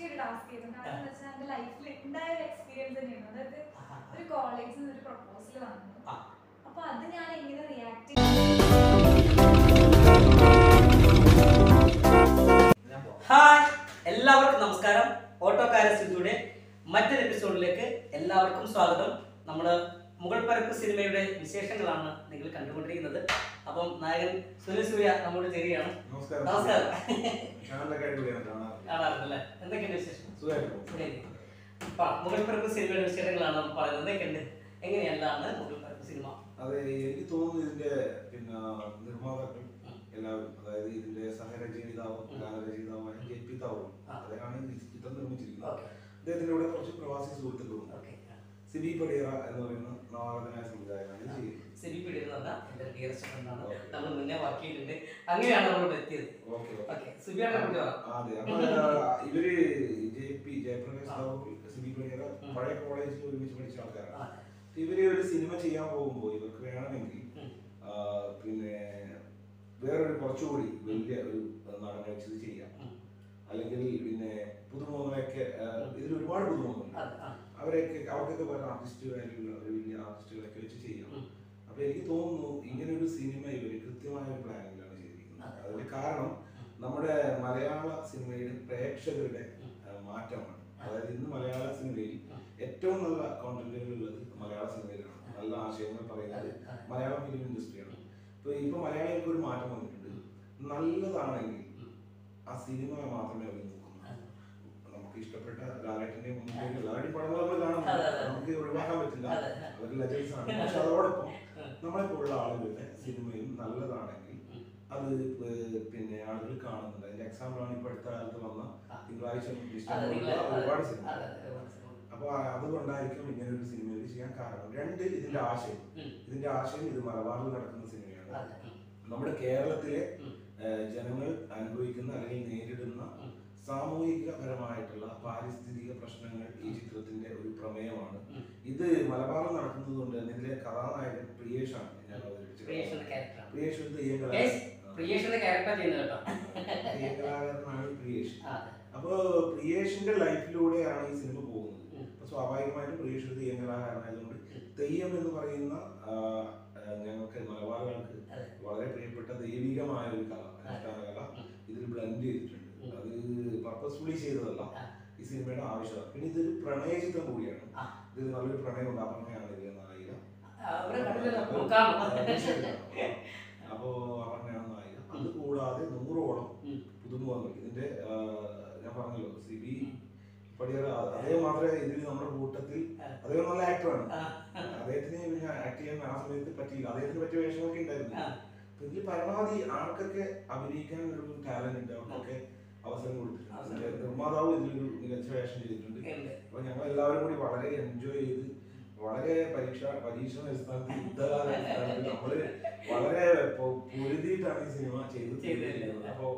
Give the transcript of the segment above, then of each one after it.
ഒരു ടാസ്ക് ആയിരുന്നു കാരണം എന്ന് വെച്ചാൽ എന്റെ ലൈഫിൽ ഉണ്ടായ ഒരു എക്സ്പീരിയൻസ് തന്നെയാണ് അതായത് ഒരു കോളേജിൽ നിന്ന് ഒരു പ്രപ്പോസൽ വന്നു ആ. അപ്പൊ അത് ഞാൻ എങ്ങനെ റിയാക്ട് ഹായ് എല്ലാവർക്കും നമസ്കാരം ഓട്ടോക്കാര സിദ്ധുയുടെ മറ്റൊരു എപ്പിസോഡിലേക്ക് എല്ലാവർക്കും സ്വാഗതം നമ്മൾ മുഗൾ പരപ്പ് സിനിമയുടെ വിശേഷങ്ങളാണ് നിങ്ങൾ കണ്ടുകൊണ്ടിരിക്കുന്നത് അപ്പം നായകൻ സുനിൽ സൂര്യ നമ്മുടെ ചെറിയാണ് നമസ്കാരം നമസ്കാരം ചാനലൊക്കെ അടിപൊളിയാണ് കാണാറ് കാണാറുണ്ടല്ലേ എന്തൊക്കെയുണ്ട് വിശേഷം സുഖമായിട്ട് പോകും ശരി. അപ്പൊ മുഗൾ പരപ്പ് സിനിമയുടെ വിശേഷങ്ങളാണ് നമ്മൾ പറയുന്നത് എന്തൊക്കെയുണ്ട് എങ്ങനെയല്ലാണ് മുഗൾ പരപ്പ് സിനിമ അതെ എനിക്ക് തോന്നുന്നു ഇതിന്റെ പിന്നെ നിർമ്മാതാക്കൾ എല്ലാവരും അതായത് ഇതിന്റെ സഹരചയിതാവും ഗാനരചയിതാവായ ജെ പി താവും ആ. അദ്ദേഹമാണ് ഈ ചിത്രം നിർമ്മിച്ചിരിക്കുന്നത് ഓക്കെ അദ്ദേഹത്തിന്റെ കൂടെ കുറച്ച് പ്രവാസി സുഹൃത്തുക്കളുണ്ട് ഓക്കെ സിബി പടിയറ എന്ന് പറയുന്ന നവാഗതനായ സംവിധായകനാണ് ഇത് ചെയ്യുന്നത് സിബി പിടിയിരുന്ന എന്റെ ഡിയറസ്റ്റ് ഫ്രണ്ടാണ് ഓക്കെ. നമ്മൾ മുന്നേ വർക്ക് ചെയ്തിട്ടുണ്ട് അങ്ങനെയാണ് നമ്മളോട് എത്തിയത് ഓക്കെ ഓക്കെ സുബിയുടെ കുറിച്ച് പറ അതെ അപ്പൊ ആ, ഇവര് ജെ പി ജയപ്രകാശ് താവൂർ സിബി പടിയറ പഴയ കോളേജിൽ ഒരുമിച്ച് പഠിച്ച ആൾക്കാരാണ് ആ, ഇവര് ഒരു സിനിമ ചെയ്യാൻ പോകുമ്പോൾ ഇവർക്ക് വേണമെങ്കിൽ ഉം. ആ, പിന്നെ വേറൊരു കുറച്ചുകൂടി വലിയ ഒരു നടനെ വെച്ചത് ചെയ്യാം ഉം. അല്ലെങ്കിൽ പിന്നെ പുതുമുഖങ്ങളെയൊക്കെ ആ, ഇതിൽ ഒരുപാട് പുതുമുഖങ്ങളുണ്ട് അതെ, ആ. അവരെയൊക്കെ അവർക്കൊക്കെ പല ആർട്ടിസ്റ്റ് വാല്യുള്ള ഒരു വലിയ ആർട്ടിസ്റ്റുകളൊക്കെ വെച്ച് ചെയ്യാം ഉം. അപ്പൊ എനിക്ക് തോന്നുന്നു ഇങ്ങനെ ഒരു സിനിമ ഇവര് കൃത്യമായ ഒരു പ്ലാനിങ്ങിലാണ് ചെയ്തിരിക്കുന്നത് അതെ. അതിന് കാരണം നമ്മുടെ മലയാള സിനിമയുടെ പ്രേക്ഷകരുടെ ആ, മാറ്റമാണ് അതായത് ഇന്ന് മലയാള സിനിമയിൽ ഉം. ഏറ്റവും നല്ല കോണ്ടന്റുകൾ ഉള്ളത് മലയാള സിനിമയിലാണ് നല്ല ആശയങ്ങൾ പറയുന്നത് അതെ, അതെ. മലയാളം ഫിലിം ഇൻഡസ്ട്രിയാണ് ഇപ്പൊ ഇപ്പൊ മലയാളികൾക്ക് ഒരു മാറ്റം വന്നിട്ടുണ്ട് നല്ലതാണെങ്കിൽ ഉം. ആ സിനിമ മാത്രമേ അവർ നോക്കുന്നു അതെ. നമുക്ക് ഇഷ്ടപ്പെട്ട ലാലേട്ടന്റെ മുന്നിലേക്ക് ലാലേട്ടൻ പടങ്ങൾ നമ്മൾ കാണുന്നു അതെ, അതെ. നമുക്ക് ഒഴിവാക്കാൻ പറ്റില്ല അതെ. അവർ ലെജൻസ് ആണ് പക്ഷെ അതോടൊപ്പം ഉം. നമ്മളെപ്പോലുള്ള ആളുകളുടെ സിനിമയും നല്ലതാണെങ്കിൽ ഉം. അത് ഏർ പിന്നെ ആളുകൾ കാണുന്നുണ്ട് അതിന്റെ എക്സാമ്പിൾ ആണ് ഇപ്പൊ അടുത്ത കാലത്ത് വന്ന ആ. തിങ്കളാഴ്ച അതെ, ഇഷ്ടമുള്ള നിങ്ങളെ- ഒരുപാട് അതെ, സിനിമ അതെ, അതെ, ഒരുപാട് സിനിമ. അപ്പൊ അതുകൊണ്ടായിരിക്കും ഇങ്ങനെ ഒരു സിനിമയിൽ ചെയ്യാൻ കാരണം രണ്ട് ഇതിന്റെ ആശയം ഉം. ഇതിന്റെ ആശയം ഇത് മലബാറിൽ നടക്കുന്ന സിനിമയാണ് അതെ, ഉം. നമ്മുടെ കേരളത്തിലെ ഉം. ഏഹ്, ജനങ്ങൾ അനുഭവിക്കുന്ന അല്ലെങ്കിൽ നേരിടുന്ന ഉം. സാമൂഹികപരമായിട്ടുള്ള പാരിസ്ഥിതിക പ്രശ്നങ്ങൾ ഈ ചിത്രത്തിന്റെ ഒരു പ്രമേയമാണ് ഉം. ഇത് മലബാറിൽ നടക്കുന്നത് കൊണ്ട് തന്നെ ഇതിലെ കഥാനായകൻ പ്രിയേഷാണ് ഞാൻ അവതരിപ്പിച്ചത് പ്രിയേഷിന്റെ ക്യാരക്ടറാണ് പ്രിയേഷ് ഇത് Guys, തെയ്യങ്കലാകാരൻ. പ്രിയേഷിന്റെ ക്യാരക്ടർ ചെയ്യുന്നത് കേട്ടോ ആ, തെയ്യങ്കലാകാരനാണ് പ്രിയേഷ് ആ, അപ്പോ പ്രിയേഷിന്റെ ലൈഫിലൂടെയാണ് ഈ സിനിമ പോകുന്നത് ഉം. അപ്പൊ സ്വാഭാവികമായിട്ടും പ്രിയേഷ് ഒരു തെയ്യങ്കലാകാരനായതുകൊണ്ട് തെയ്യം എന്ന് പറയുന്ന ആ, ആ, ഞങ്ങൾക്ക് മലബാറുകൾക്ക് അതെ. വളരെ പ്രിയപ്പെട്ട ദൈവികമായ ഒരു കല അനുഷ്ഠാന കല ഉം. ഇതിൽ ബ്ലെൻഡ് ചെയ്തിട്ടുണ്ട് ഉം. അത് പർപ്പസ്ഫുള്ളി ചെയ്തതല്ല ആ. ഈ സിനിമയുടെ ആവശ്യമാണ് പിന്നെ ഇതൊരു പ്രണയ ചിത്രം കൂടിയാണ് ആ. ഇത് നല്ലൊരു പ്രണയം ഉണ്ട് അപർണയാണ് ഇതിലെ നായിക അവരെ കണ്ടില്ല നോക്കാം ആ, തീർച്ചയായിട്ടും കാണാം. അപ്പോ അപർണയാണ് നായിക അത് കൂടാതെ നൂറോളം ഉം. പുതുമുഖങ്ങൾ ഇതിന്റെ ആ, ഞാൻ പറഞ്ഞല്ലോ സി ബി പടിയറ അദ്ദേഹം മാത്രമേ ഇതിൽ നമ്മുടെ കൂട്ടത്തിൽ ആ. അദ്ദേഹം നല്ല ആക്ടറാണ് ആ, അദ്ദേഹത്തിന് പിന്നെ ആക്ട് ചെയ്യാൻ ആ സമയത്ത് പറ്റിയില്ല അദ്ദേഹത്തിന് പറ്റിയ വേഷമൊക്കെ ഉണ്ടായിരുന്നു ആ. അപ്പൊ ഇതിൽ പരമാവധി ആൾക്കൊക്കെ അഭിനയിക്കാൻ ഒരു ടാലന്റ് ഉണ്ട് അവർക്കൊക്കെ അവസരം കൊടുത്തിട്ടുണ്ട് അവസരം ഇതിന്റെ നിർമ്മാതാവ് ഇതിലൊരു മികച്ച വേഷം ചെയ്തിട്ടുണ്ട് ഉണ്ട്. അപ്പൊ ഞങ്ങൾ എല്ലാവരും കൂടി വളരെ എൻജോയ് ചെയ്ത് വളരെ പരീക്ഷ പരീക്ഷണ അടിസ്ഥാനത്തിൽ യുദ്ധകാല അടിസ്ഥാനത്തിൽ നമ്മള് വളരെ പൊ- പൊരുതിയിട്ടാണ് ഈ സിനിമ ചെയ്ത് ചെയ്തത്. തീർത്തിരിക്കുന്നത്. അപ്പോ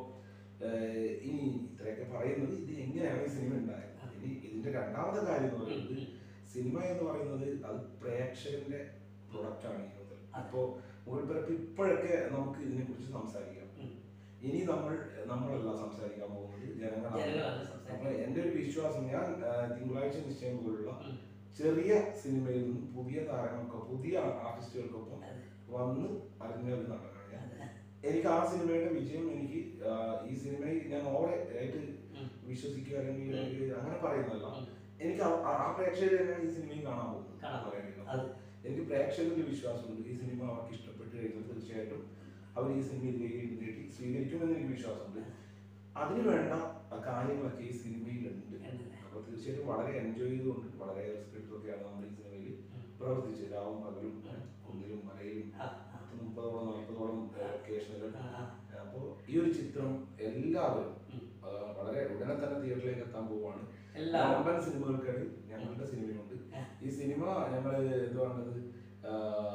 ഏഹ്, ഇനി ഇത്രയൊക്കെ പറയുന്നത് ഇത് എങ്ങനെയാണ് ഈ സിനിമ ഉണ്ടായത് ഇനി ഇതിന്റെ രണ്ടാമത്തെ കാര്യം എന്ന് പറയുന്നത് സിനിമ എന്ന് പറയുന്നത് അത് പ്രേക്ഷകന്റെ പ്രൊഡക്റ്റാണ് ഈ മുതൽ അപ്പോ മുകൾപ്പിറപ്പ് ഇപ്പോഴൊക്കെ നമുക്ക് ഇതിനെ കുറിച്ച് സംസാരിക്കാം ഉം. ഇനി നമ്മൾ നമ്മളല്ല സംസാരിക്കാൻ പോകുന്നത് ജനങ്ങളാണ് ജനങ്ങളാണ് അപ്പൊ സംസാരിക്കുന്നത്. എന്റെ ഒരു വിശ്വാസം ഞാൻ ആ, തിങ്കളാഴ്ച നിശ്ചയം പോലുള്ള ഉം. ചെറിയ സിനിമയിൽ നിന്നും പുതിയ താരങ്ങൾക്കൊപ്പം പുതിയ ആർട്ടിസ്റ്റുകൾക്കൊപ്പം അതെ. വന്ന് അറിഞ്ഞ ഒരു നടനാണ് ഞാൻ അതെ. എനിക്ക് ആ സിനിമയുടെ വിജയം എനിക്ക് ആ, ഈ സിനിമയിൽ ഞാൻ ഓവർ ആയിട്ട് ഉം. വിശ്വസിക്കുക അല്ലെങ്കിൽ എനിക്ക് അങ്ങനെ പറയുന്നതല്ല ഉം. എനിക്ക് ആ- ആ പ്രേക്ഷകർ തന്നെയാണ് ഈ സിനിമയും കാണാൻ പോകുന്നത് കാണാൻ പറയുന്നത്. അത്. എനിക്ക് പ്രേക്ഷകരിൽ വിശ്വാസമുണ്ട് ഈ സിനിമ അവർക്ക് ഇഷ്ടപ്പെട്ട് കഴിഞ്ഞാൽ തീർച്ചയായിട്ടും അവർ ഈ സിനിമ ഇതിലേക്ക് നീട്ടി സ്വീകരിക്കുമെന്ന് എനിക്ക് വിശ്വാസമുണ്ട് അതിന് വേണ്ട കാര്യങ്ങളൊക്കെ ഈ സിനിമയിലുണ്ട് ഉണ്ടല്ലേ? അപ്പൊ തീർച്ചയായിട്ടും വളരെ എൻജോയ് ചെയ്തുകൊണ്ട് വളരെ റിസ്പെക്ട് ഒക്കെയാണ് നമ്മൾ ഈ സിനിമയിൽ പ്രവർത്തിച്ചത് രാവും പകലും കുന്നിലും മലയിലും ആ, പത്ത് മുപ്പതോളം നാൽപ്പതോളം ലൊക്കേഷനുകൾ ആ, ആ. അപ്പോൾ ഈ ഒരു ചിത്രം എല്ലാവരും ഉം. ആ, വളരെ ഉടനെ തന്നെ തിയേറ്ററിലേക്ക് എത്താൻ പോവുകയാണ് എല്ലാവരും വമ്പൻ സിനിമകൾക്കിടയിൽ ഞങ്ങളുടെ സിനിമയുണ്ട് ആ. ഈ സിനിമ ഞങ്ങൾ എന്ത് പറയുന്നത് ആ,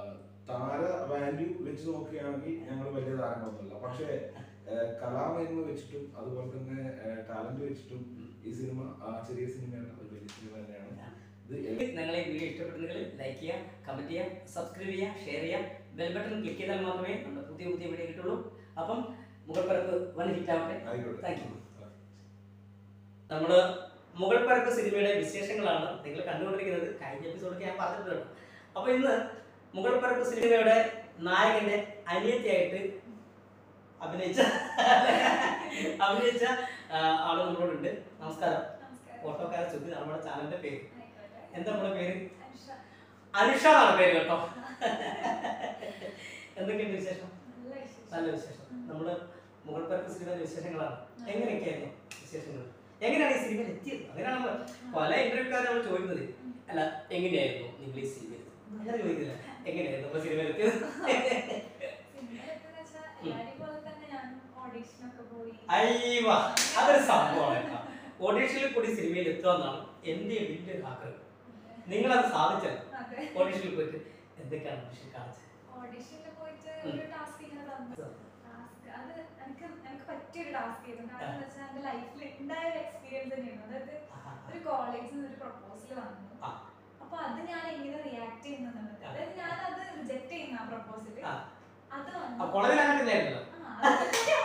താര വാല്യൂ വെച്ച് നോക്കുകയാണെങ്കിൽ ഞങ്ങൾ വലിയ താരങ്ങളൊന്നുമല്ല പക്ഷേ ആ, കലാമേന്മ വെച്ചിട്ടും അതുപോലെ തന്നെ ടാലന്റ് വെച്ചിട്ടും ഈ സിനിമ ആ, ചെറിയ സിനിമയല്ല ഒരു വലിയ സിനിമ തന്നെയാണ് ഇത് എൽ- നിങ്ങളെ ഈ വീഡിയോ ഇഷ്ടപ്പെട്ടെങ്കിൽ ലൈക്ക് ചെയ്യുക കമന്റ് ചെയ്യുക സബ്സ്ക്രൈബ് ചെയ്യുക ഷെയർ ചെയ്യുക ബെൽ ബട്ടൺ ക്ലിക്ക് ചെയ്താൽ മാത്രമേ നമ്മുടെ പുതിയ പുതിയ വീഡിയോ കിട്ടുള്ളൂ അപ്പം മുഖപ്പരപ്പ് വൺ ഹിറ്റ് ആവട്ടെ ആയിക്കോട്ടെ താങ്ക് യു ആ. നമ്മൾ മുഗൾ പരപ്പ് സിനിമയുടെ വിശേഷങ്ങളാണ് നിങ്ങൾ കണ്ടുകൊണ്ടിരിക്കുന്നത് കഴിഞ്ഞ എപ്പിസോഡൊക്കെ ഞാൻ പറഞ്ഞിട്ടുണ്ട് കേട്ടോ. അപ്പൊ ഇന്ന് മുഗൾ പരപ്പ് സിനിമയുടെ നായകന്റെ അനിയത്തിയായിട്ട് അഭിനയിച്ച അഭിനയിച്ച ആ, ആള് നമ്മളോടുണ്ട് നമസ്കാരം നമസ്കാരം. ഓട്ടോക്കാരൻ സുദ്ധി നമ്മുടെ ചാനലിന്റെ പേര് ആയിക്കോട്ടെ. എന്താ നമ്മുടെ പേര് അനുഷ. അനുഷ എന്നാണ് പേര് കേട്ടോ എന്തൊക്കെയുണ്ട് വിശേഷം നല്ല വിശേഷം. നല്ല വിശേഷം നമ്മള് മുഗൾ പരപ്പ് സിനിമയുടെ വിശേഷങ്ങളാണ് എങ്ങനെയൊക്കെയായിരുന്നു വിശേഷങ്ങൾ എങ്ങനെയാണ് ഈ സിനിമയിൽ എത്തിയത് അങ്ങനെയാണ് നമ്മൾ പല ഇന്റർവ്യൂക്കാരും നമ്മൾ ചോദിക്കുന്നത് അല്ല എങ്ങനെയായിരുന്നു നിങ്ങൾ ഈ സിനിമയിൽ അങ്ങനെ ചോദിക്കില്ല എങ്ങനെയായിരുന്നു നമ്മൾ സിനിമയിൽ എത്തിയത് സിനിമയിലെത്തുന്ന വെച്ചാ എല്ലാരെയും പോലെ തന്നെ ഞാനും ഓഡീഷനൊക്കെ പോയി. അയ്യവ അതൊരു സംഭവമാണ് കേട്ടോ ഓഡീഷനിൽ കൂടി സിനിമയിൽ എത്തുമെന്നാണ് എന്റെ വലിയൊരു ആഗ്രഹം നിങ്ങളത് സാധിച്ചല്ലോ അതെ. ഓഡീഷനിൽ പോയിട്ട് എന്തൊക്കെയാണ് ഓഡീഷൻ കാണിച്ചത് ഓഡീഷനിൽ പോയിട്ട് ഒരു ടാസ്ക് ഇങ്ങനെ തന്നു. ടാസ്ക് അത് എനിക്ക് എനിക്ക് പറ്റിയൊരു ടാസ്ക് ആയിരുന്നു കാരണം എന്താ വെച്ചാൽ എന്റെ ലൈഫിൽ ഉണ്ടായ ഒരു എക്സ്പീരിയൻസ് തന്നെയായിരുന്നു അതായത് ഒരു കോളേജിൽ നിന്ന് ഒരു പ്രപ്പോസൽ വന്നു ആ. അപ്പൊ അത് ഞാൻ എങ്ങനെ റിയാക്ട് ചെയ്യുന്നുള്ളത് അതായത് ഞാൻ അത് റിജക്ട് ചെയ്യുന്ന ആ പ്രപ്പോസൽ ആ. അത് ആ വന്നു കോളേജിൽ അങ്ങനെ ഇല്ലായിരുന്നല്ലോ ആ, അത്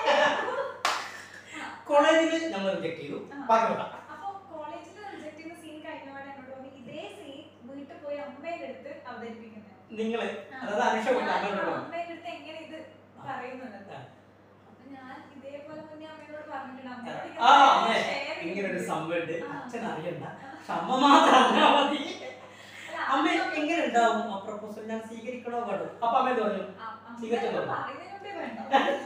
ആ. കോളേജിൽ നമ്മൾ റിജക്ട് ചെയ്തു ആ. ബാക്കി നോക്കാം അപ്പൊ കോളേജിൽ റിജക്ട് ചെയ്യുന്ന സീൻ കഴിഞ്ഞപാടെ എന്നോട് പറഞ്ഞു ഇതേ സീൻ വീട്ടിൽ പോയി അമ്മയുടെ അടുത്ത് അവതരിപ്പിക്കുന്നത് നിങ്ങള് അതായത് അനുഷ പോയിട്ട് അമ്മയോട് പറഞ്ഞു അമ്മയുടെ അടുത്ത് എങ്ങനെ ഇത് പറയുന്നുള്ളത് ആ. അപ്പൊ ഞാൻ ഇതേപോലെ മുന്നേ അമ്മയോട് പറഞ്ഞിട്ടുണ്ട് അമ്മയോട് ആ ഇങ്ങനെ അമ്മേ share ഇങ്ങനെ ഒരു ചെയ്തിട്ടുണ്ട്. സംഭവം ഉണ്ട് ആ. അച്ഛൻ അറിയണ്ട പക്ഷെ അമ്മ മാത്രം അറിഞ്ഞാ മതി അല്ല, അമ്മ അമ്മ- എങ്ങനെ ഉണ്ടാവും ആ പ്രപ്പോസൽ ഞാൻ സ്വീകരിക്കണോ വേണ്ടോ അപ്പൊ അമ്മ എന്ത് പറഞ്ഞു ആ, അമ്മ സ്വീകരിച്ചോ? പറയുന്നതിനോടേ വേണ്ട.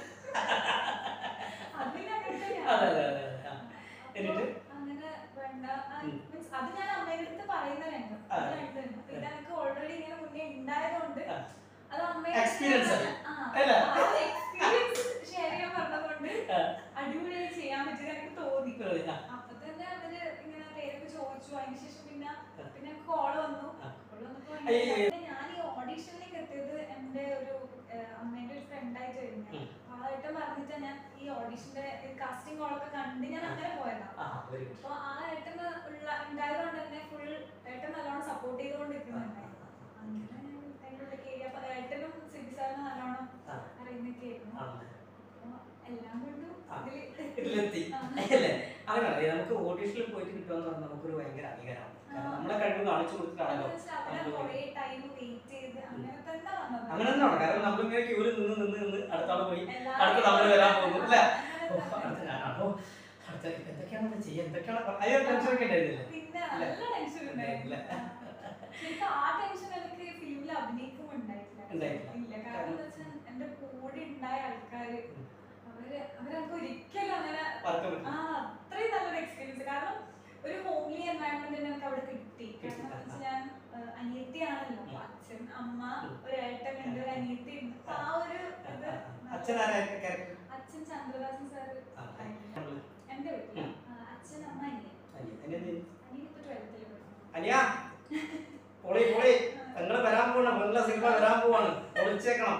അതിനകത്ത് ഞാൻ- അതെ അതെ അതെ അതെ. ആ. അപ്പൊ എന്നിട്ട്? അങ്ങനെ വേണ്ട ആ, ഉം. means അത് ഞാൻ അമ്മയുടെ അടുത്ത് പറയുന്ന രംഗം ആ. അത് രണ്ടും. പിന്നെ എനിക്ക് ഓൾറെഡി ഇങ്ങനെ മുന്നേ ഉണ്ടായതുകൊണ്ട് ആ. അത് അമ്മയുടെ Experience അടുത്ത് ആണ്. ആ, അല്ലേ? ആ എക്സ്പീരിയൻസ് ഷെയർ ചെയ്യാൻ പറഞ്ഞതുകൊണ്ട് ആ. അടിപൊളിയായി ചെയ്യാൻ പറ്റിയത് എനിക്ക് തോന്നി ആ. അപ്പൊ തന്നെ അവര് ഇങ്ങനെ പേരൊക്കെ ചോദിച്ചു അതിന് ശേഷം പിന്നെ പിന്നെ കോള് വന്നു ആ. കോള് വന്നപ്പോ അയ്യേ. പിന്നെ ഞാൻ ഈ ഓഡീഷനിലേക്ക് എത്തിയത് എന്റെ ഒരു ഏഹ്, അമ്മേന്റെ ഒരു ഫ്രണ്ട് ആയിട്ട് വരുന്ന ഉം. ആ ഏട്ടൻ പറഞ്ഞിട്ട് ഞാൻ ഈ ഓഡീഷന്റെ കാസ്റ്റിംഗ് കോളൊക്കെ കണ്ട് ഞാൻ അങ്ങനെ പോയതാ ആ, very good. അപ്പൊ ആ ഏട്ടന് ഉള്ള ഉണ്ടായതുകൊണ്ട് തന്നെ ഫുൾ ഏട്ടൻ നല്ലോണം സപ്പോർട്ട് ചെയ്തുകൊണ്ടിരിക്കുന്നുണ്ടായിരുന്നു അങ്ങനെ ഞാൻ അതിനുള്ളിൽ കയറി അപ്പൊ ഏട്ടനും സിബി സാറിന് നല്ലോണം ആ. അറിയുന്നൊക്കെ ആയിരുന്നു ആണല്ലേ. അപ്പൊ എല്ലാം കൊണ്ടും ആ. ഇതില് ഇതിലെത്തി ആ. അല്ലേ അങ്ങനെ അറിയാം നമുക്ക് ഓഡീഷനിൽ പോയിട്ട് കിട്ടുമെന്ന് പറഞ്ഞാൽ നമുക്കൊരു ഭയങ്കര അധികാരമാണ് കാരണം നമ്മളെ കഴിവ് കാണിച്ചു കൊടുത്തിട്ടാണല്ലോ എന്ന് വെച്ചാ അവിടെ നമ്മള് കുറേ ടൈം വെയിറ്റ് ചെയ്ത് അങ്ങനെ തന്നെ വന്നത് അങ്ങനെ തന്നെയാണ് കാരണം നമ്മളിങ്ങനെ ക്യൂവിൽ നിന്ന് നിന്ന് നിന്ന് അടുത്താള് പോയി എല്ലാവരും അടുത്ത നമ്മള് വരാൻ പോകുന്നു അല്ലേ ഓ, അങ്ങനെ അടുത്ത തന്നെ. ഞാനാണോ അടുത്ത എന്തൊക്കെയാണ് നമ്മൾ ചെയ്യുക എന്തൊക്കെയാണ് പറ- അയ്യോ ടെൻഷൻ ഒക്കെ ഉണ്ടായിരുന്നില്ലേ പിന്നെ അല്ലേ? നല്ല ടെൻഷൻ ഉണ്ടായിരുന്നു ഇല്ലേ? ശരിക്കും ആ ടെൻഷൻ എനിക്ക് ഫിലിമിൽ അഭിനയിക്കുമ്പോൾ ഉണ്ടായിട്ടില്ല ഉണ്ടായിട്ടില്ല. ഇല്ല കാരണം എന്താ വെച്ചാൽ എന്റെ കൂടെ ഉണ്ടായ ആൾക്കാര് ഉം. അവര് അവരെനിക്ക് ഒരിക്കലും അങ്ങനെ വർക്ക് പറ്റും ആ അത്രയും നല്ലൊരു എക്സ്പീരിയൻസ് കാരണം ഒരു ഹോംലി എൻവയൺമെന്റ് എനിക്ക് അവിടെ കിട്ടി കാരണം എന്താ വെച്ചാൽ ഞാൻ ആ, അനിയത്തിയാണല്ലോ അപ്പൊ അച്ഛൻ അമ്മ ഉം. ഒരു ഏട്ടനുണ്ട് ഒരു അനിയത്തി ഉണ്ട് അപ്പൊ ആ ഒരു ഇത് അച്ഛൻ ആരായിരുന്നു ക്യാരക്ടർ അച്ഛൻ ചന്ദ്രദാസൻ സാറ് എന്റെ വീട്ടില് ഉം. ആ, അച്ഛൻ അമ്മ അനിയൻ അനിയൻ ഇപ്പൊ ട്വൽത്തിൽ അനിയാ പൊളി പൊളി നിങ്ങള് വരാൻ പോവാണ് നല്ല സിനിമ വരാൻ പോവാണ് പൊളിച്ചേക്കണം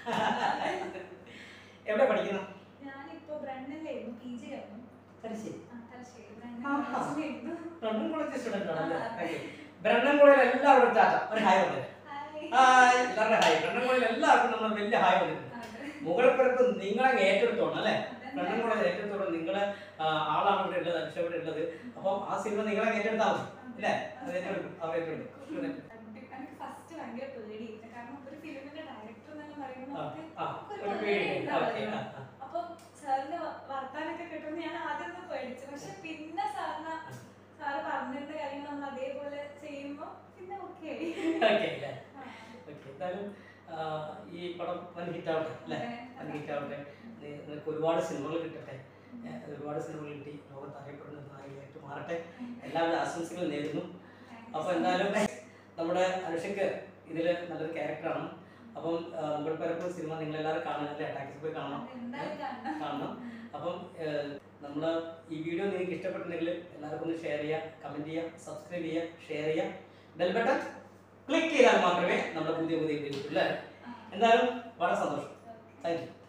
എവിടെ പഠിക്കുന്ന ഞാനിപ്പോ ബ്രണ്ണനിലായിരുന്നു പി ജി ആയിരുന്നു തലശ്ശേരി ആ, തലശ്ശേരി ആഹാ. ബ്രണ്ണനിലായിരുന്നു ബ്രണ്ണൻ കോളേജ് സ്റ്റുഡന്റ് ആണല്ലേ ആ, അതെ. Okay. ബ്രണ്ണൻ കോളേജിൽ എല്ലാവരും ടാറ്റ ഒരു ഹായ് ഉണ്ട് ഹായ്. ഹായ് എല്ലാവരുടെ ഹായ് ബ്രണ്ണൻ കോളേജിൽ എല്ലാവർക്കും നമ്മൾ വലിയ ഹായ് വന്നിട്ടുണ്ട് അതെ. മുകളപ്പിറപ്പ് നിങ്ങളെ ഏറ്റെടുത്തോണം അല്ലേ അതന്നെ. ബ്രണ്ണൻ കോളേജ് ഏറ്റെടുത്തോളം നിങ്ങളെ ആ, ആളാണ് ഇവിടെ ഉള്ളത് അനുഷ ഇവിടെ ഉള്ളത് അപ്പം ആ സിനിമ നിങ്ങളെ ഏറ്റെടുത്താൽ മതി അല്ലേ അത് ഏറ്റെടുക്കും അവർ ഏറ്റെടുക്കും Student. എനിക്ക് ഫസ്റ്റ് ഭയങ്കര പേടിയായിരുന്നു കാരണം ഒരു ഫിലിമിന്റെ ഡയറക്ടർ എന്നെല്ലാം പറയുമ്പോൾ ആ, നമുക്ക് ആ, നമുക്കൊരു ഒരു പേടി പേടി ഉണ്ടാവുമല്ലോ. അപ്പൊ സാറിന്റെ വ- വർത്താനൊക്കെ കേട്ടപ്പോൾ ഞാൻ ആദ്യം ഒന്ന് പേടിച്ചു പക്ഷെ പിന്നെ സാറിന് സാറ് പറഞ്ഞിരുന്ന കാര്യങ്ങൾ നമ്മൾ അതേപോലെ ചെയ്യുമ്പോ പിന്നെ ഓക്കെ ആയി ഓക്കെ അല്ലേ ഓക്കെ എന്തായാലും ആ, ഈ പടം വൻ ഹിറ്റ് ആവട്ടെ അല്ലേ വൻ ഹിറ്റ് ആവട്ടെ നി- നിനക്ക് ഒരുപാട് സിനിമകൾ കിട്ടട്ടെ ഏ, ഒരുപാട് സിനിമകൾ കിട്ടി ലോകത്ത് അറിയപ്പെടുന്ന നായികയായിട്ട് മാറട്ടെ എല്ലാവരുടെ ആശംസകളും നേരുന്നു അപ്പോൾ എന്തായാലും നമ്മുടെ അനുഷയ്ക്ക് ഇതിൽ നല്ലൊരു ക്യാരക്ടറാണ് അപ്പം ആ, മുഗൾ പരപ്പ് സിനിമ നിങ്ങൾ എല്ലാവരും കാണണം അല്ലേ ടാക്സിൽ പോയി കാണണം എന്തായാലും കാണണം കാണണം അപ്പം നമ്മൾ ഈ വീഡിയോ നിങ്ങൾക്ക് ഇഷ്ടപ്പെട്ടിട്ടുണ്ടെങ്കിൽ എല്ലാവർക്കും ഒന്ന് ഷെയർ ചെയ്യുക കമൻറ്റ് ചെയ്യുക സബ്സ്ക്രൈബ് ചെയ്യുക ഷെയർ ചെയ്യുക ബെൽ ബട്ടൺ ക്ലിക്ക് ചെയ്താൽ മാത്രമേ നമ്മുടെ പുതിയ പുതിയ വീഡിയോ കിട്ടൂ അല്ലേ ആ. എന്തായാലും വളരെ സന്തോഷം Okay. Thank you